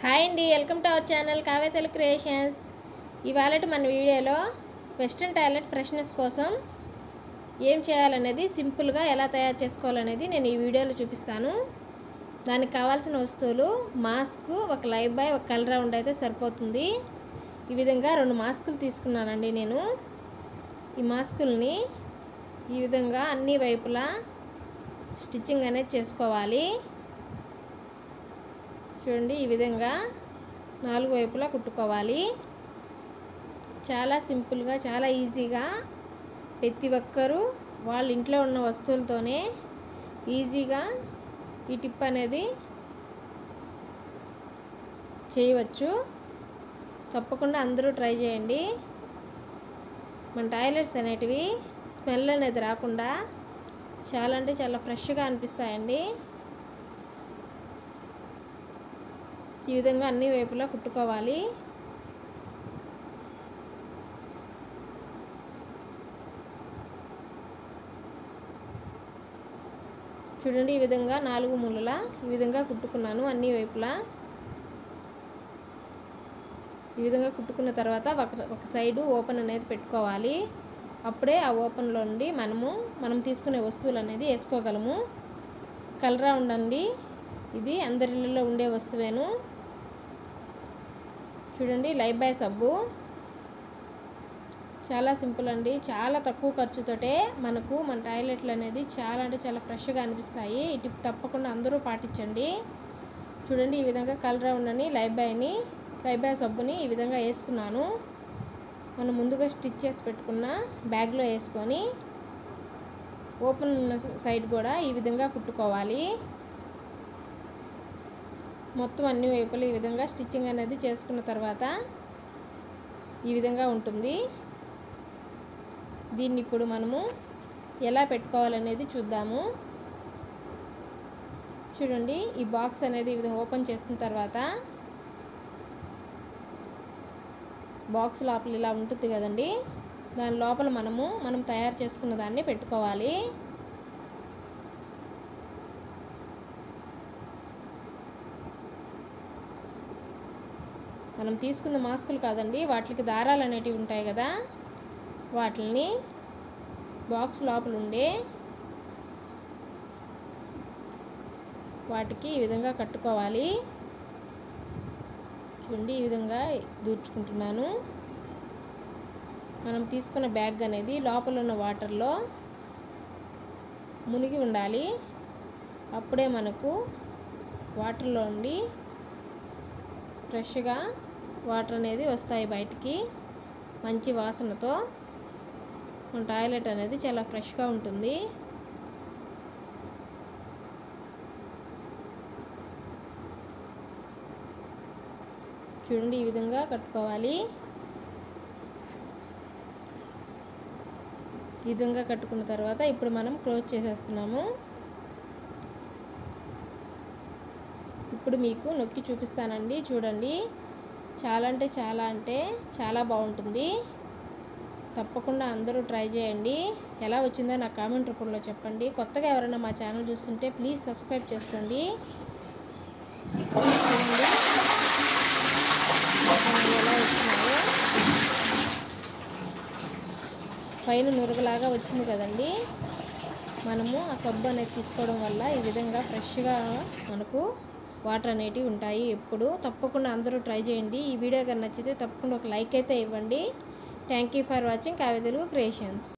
hi అండి welcome to our channel Kavya Telugu creations ఇవాళ మన వీడియోలో వెస్ట్రన్ టాయిలెట్ ఫ్రెష్నెస్ కోసం ఏం చేయాలనేది సింపుల్గా ఎలా తయారు చేసుకోవాలనేది నేను ఈ వీడియోలో చూపిస్తాను దానికి కావాల్సిన వస్తువులు మాస్క్ ఒక లైఫ్ బాయ్ ఒక కలర్ రౌండ్ అయితే సరిపోతుంది ఈ విధంగా రెండు మాస్కులు తీసుకున్నానండి నేను ఈ మాస్కుల్ని ఈ విధంగా అన్ని వైపులా స్టిచ్చింగ్ అనేది చేసుకోవాలి చూడండి ఈ విధంగా నాలుగు వైపులా కుట్టుకోవాలి చాలా సింపుల్గా చాలా ఈజీగా ప్రతి ఒక్కరూ వాళ్ళ ఇంట్లో ఉన్న వస్తువులతోనే ఈజీగా ఈ టిప్ అనేది చేయవచ్చు తప్పకుండా అందరూ ట్రై చేయండి మన టాయిలెట్స్ అనేటివి స్మెల్ అనేది రాకుండా చాలా అంటే చాలా ఫ్రెష్గా అనిపిస్తాయండి ఈ విధంగా అన్ని వైపులా కుట్టుకోవాలి చూడండి ఈ విధంగా నాలుగు మూలల ఈ విధంగా కుట్టుకున్నాను అన్ని వైపులా ఈ విధంగా కుట్టుకున్న తర్వాత ఒక ఒక సైడు ఓపెన్ అనేది పెట్టుకోవాలి అప్పుడే ఆ ఓపెన్లో నుండి మనము మనం తీసుకునే వస్తువులు అనేది వేసుకోగలము కలరా ఉండండి ఇది అందరిలో ఉండే వస్తువేను చూడండి లైఫ్ బాయ్ సబ్బు చాలా సింపుల్ అండి చాలా తక్కువ ఖర్చుతోటే మనకు మన టాయిలెట్లు అనేది చాలా అంటే చాలా ఫ్రెష్గా అనిపిస్తాయి ఈ టిప్ తప్పకుండా అందరూ పాటించండి చూడండి ఈ విధంగా కలర్ ఉండని లైఫ్ బాయ్ని లైఫ్ బాయ్ సబ్బుని ఈ విధంగా వేసుకున్నాను మనం ముందుగా స్టిచ్ చేసి పెట్టుకున్న బ్యాగ్లో వేసుకొని ఓపెన్ ఉన్న సైడ్ కూడా ఈ విధంగా కుట్టుకోవాలి మొత్తం అన్ని వైపులు ఈ విధంగా స్టిచ్చింగ్ అనేది చేసుకున్న తర్వాత ఈ విధంగా ఉంటుంది దీన్ని ఇప్పుడు మనము ఎలా పెట్టుకోవాలనేది చూద్దాము చూడండి ఈ బాక్స్ అనేది ఈ విధంగా ఓపెన్ చేసిన తర్వాత బాక్స్ లోపల ఇలా ఉంటుంది కదండి దాని లోపల మనము మనం తయారు చేసుకున్న దాన్ని పెట్టుకోవాలి మనం తీసుకున్న మాస్కులు కాదండి వాటికి దారాలు అనేటివి ఉంటాయి కదా వాటిని బాక్స్ లోపల ఉండే వాటికి ఈ విధంగా కట్టుకోవాలి చూడండి ఈ విధంగా దూర్చుకుంటున్నాను మనం తీసుకున్న బ్యాగ్ అనేది లోపల ఉన్న వాటర్లో మునిగి ఉండాలి అప్పుడే మనకు వాటర్లో ఉండి ఫ్రెష్గా వాటర్ అనేది వస్తాయి బయటికి మంచి వాసనతో మన టాయిలెట్ అనేది చాలా ఫ్రెష్గా ఉంటుంది చూడండి ఈ విధంగా కట్టుకోవాలి ఈ విధంగా కట్టుకున్న తర్వాత ఇప్పుడు మనం క్లోజ్ చేసేస్తున్నాము ఇప్పుడు మీకు నొక్కి చూపిస్తానండి చూడండి చాలా అంటే చాలా అంటే చాలా బాగుంటుంది తప్పకుండా అందరూ ట్రై చేయండి ఎలా వచ్చిందో నాకు కామెంట్ రూపంలో చెప్పండి కొత్తగా ఎవరైనా మా ఛానల్ చూస్తుంటే ప్లీజ్ సబ్స్క్రైబ్ చేసుకోండి చూడండి ఎలా వచ్చినాయో పైన నురగలాగా వచ్చింది కదండి మనము ఆ సబ్బు అనేది తీసుకోవడం వల్ల ఈ విధంగా ఫ్రెష్గా మనకు వాటర్ అనేటివి ఉంటాయి ఎప్పుడు తప్పకుండా అందరూ ట్రై చేయండి ఈ వీడియో కనుక నచ్చితే తప్పకుండా ఒక లైక్ అయితే ఇవ్వండి thank you for watching Kavya Telugu creations